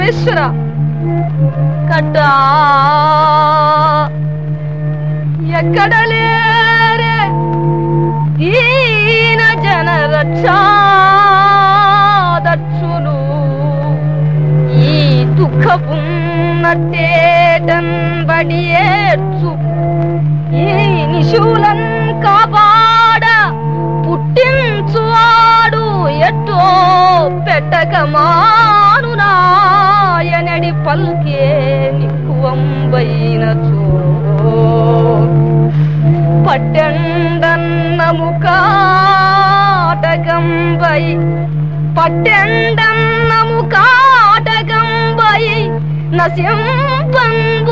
విశ్వర కట్టా ఎక్కడ లేరే దీన జన రక్షాదక్షులు ఈ దుఃఖపున్నట్టేటన్ బడియేర్చు ఈ నిశూలన్ కాపాడ పుట్టించువాడు ఎట్టో పెట్టక మానునాయనడి పల్కే నిక్కువంబైన చో పట్టెండన్నము కాటకంబై పట్టెండన్నము కాటకంబై నసింపంబు